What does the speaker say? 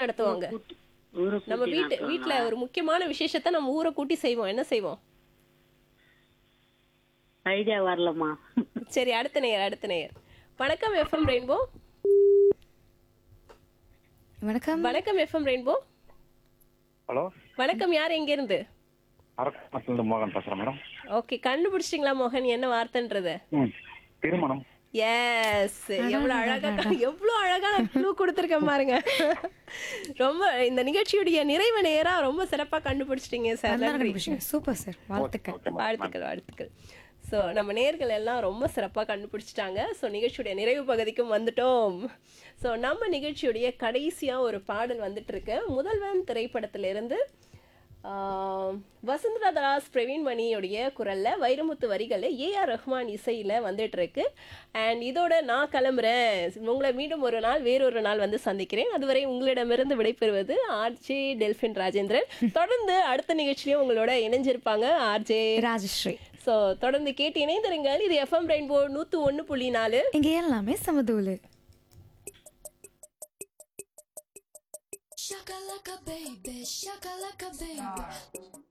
நடத்துவாங்க கூட்டி- ஊரை நம்ம கூட்டி வீட்டு நடத்துவாங்களா? வீட்ல ஒரு முக்கியமான விசேஷத்தை நம்ம ஊரை கூட்டி செய்வோம் என்ன செய்வோம் ஐடியா வரலம்மா சரி அடுத்த நேயர் அடுத்த நேயர் வணக்கம் எஃப்எம் ரெயின்போ வணக்கம் வணக்கம் எஃப்எம் ரெயின்போ ஹலோ வணக்கம் யார் எங்க இருந்து அரக்கணத்திலிருந்து மோகன் பேசுறேன் மேடம் ஓகே கண்டுபிடிச்சிட்டீங்களா மோகன் என்ன வார்த்தைன்றது ம் திருமணம் எஸ் எவ்வளவு அழகா எவ்வளவு அழகா க்ளூ கொடுத்துருக்கேன் பாருங்க ரொம்ப இந்த நிகழ்ச்சியுடைய நிறைவு நேரா ரொம்ப சிறப்பா கண்டுபிடிச்சிட்டீங்க சார் நல்லா நன்றி கண்டுபிடிச்சீங்க சூப்பர் சார் வாழ்த்துக்கள் வாழ்த்துக்கள் வாழ்த்துக்கள் ஸோ நம்ம நேர்கள் எல்லாம் ரொம்ப சிறப்பாக கண்டுபிடிச்சிட்டாங்க ஸோ நிகழ்ச்சியுடைய நிறைவு பகுதிக்கும் வந்துட்டோம் ஸோ நம்ம நிகழ்ச்சியுடைய கடைசியாக ஒரு பாடல் வந்துட்டு இருக்கு முதல்வன் திரைப்படத்திலிருந்து ஆஹ், வசுந்தரா தாஸ் பிரவீன் மணியுடைய குரலில் வைரமுத்து வரிகளில் ஏஆர் ரஹ்மான் இசையில் வந்துட்டு இருக்கு அண்ட் இதோட நான் கிளம்புறேன் உங்களை மீண்டும் ஒரு நாள் வேறொரு நாள் வந்து சந்திக்கிறேன் அதுவரை உங்களிடமிருந்து விடைபெறுவது ஆர்ஜே டெல்ஃபின் ராஜேந்திரன் தொடர்ந்து அடுத்த நிகழ்ச்சியிலையும் உங்களோட இணைஞ்சிருப்பாங்க ஆர்ஜே ராஜஸ்ரீ ஸோ தொடர்ந்து கேட்டு இணைந்திருங்கள் இது எஃப்எம் ரெயின்போ நூற்று ஒன்று புள்ளி நாலு இங்க எல்லாமே சமதூளு Shakalaka baby, shakalaka baby.